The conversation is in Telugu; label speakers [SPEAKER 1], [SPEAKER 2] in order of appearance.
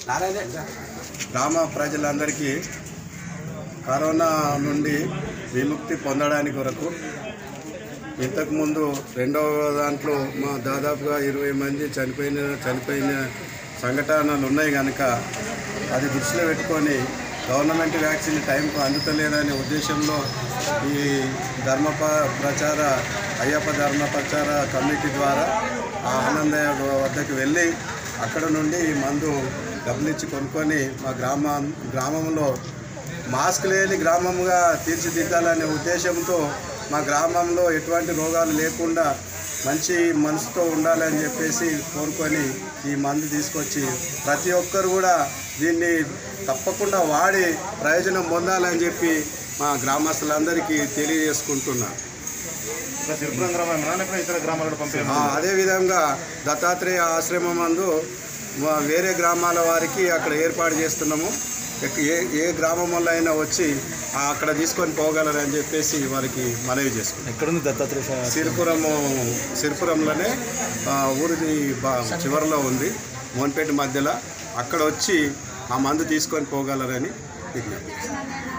[SPEAKER 1] గ్రామ ప్రజలందరికీ కరోనా నుండి విముక్తి పొందడానికి కొరకు ఇంతకుముందు రెండవ దాంట్లో మా దాదాపుగా ఇరవై మంది చనిపోయిన చనిపోయిన సంఘటనలు ఉన్నాయి కనుక అది దృష్టిలో పెట్టుకొని గవర్నమెంట్ వ్యాక్సిన్ టైంకు అందుతలేదనే ఉద్దేశంలో ఈ ధర్మ ప- ప్రచార అయ్యప్ప ధర్మ ప్రచార కమిటీ ద్వారా ఆ ఆనందయ్య వద్దకు వెళ్ళి అక్కడ నుండి ఈ మందు డబ్బులు ఇచ్చి కొనుక్కొని మా గ్రామ గ్రామంలో మాస్క్ లేని గ్రామంగా తీర్చిదిద్దాలనే ఉద్దేశంతో మా గ్రామంలో ఎటువంటి రోగాలు లేకుండా మంచి మనసుతో ఉండాలని చెప్పేసి కోరుకొని ఈ మందు తీసుకొచ్చి ప్రతి ఒక్కరు కూడా దీన్ని తప్పకుండా వాడి ప్రయోజనం పొందాలని చెప్పి మా గ్రామస్తులందరికీ తెలియజేసుకుంటున్నాను
[SPEAKER 2] ఇంకా సిరిపురం గ్రామం లేకపోతే ఇతర గ్రామాలకు పంపారు
[SPEAKER 1] ఆ, అదేవిధంగా దత్తాత్రేయ ఆశ్రమం మందు మా వేరే గ్రామాల వారికి అక్కడ ఏర్పాటు చేస్తున్నాము ఎక్- ఏ ఏ గ్రామంలో అయినా వచ్చి ఆ, అక్కడ తీసుకొని పోగలరని చెప్పేసి వారికి మనవి చేసుకుంటాం
[SPEAKER 3] ఎక్కడుంది దత్తాత్రేయ స్వామి?
[SPEAKER 1] సిరిపురము సిరిపురంలోనే ఆ, ఊరిది బా చివరిలో ఉంది మోన్పేట మధ్యలో అక్కడ వచ్చి ఆ మందు తీసుకొని పోగలరని విజ్ఞప్తి చేస్తున్నాం.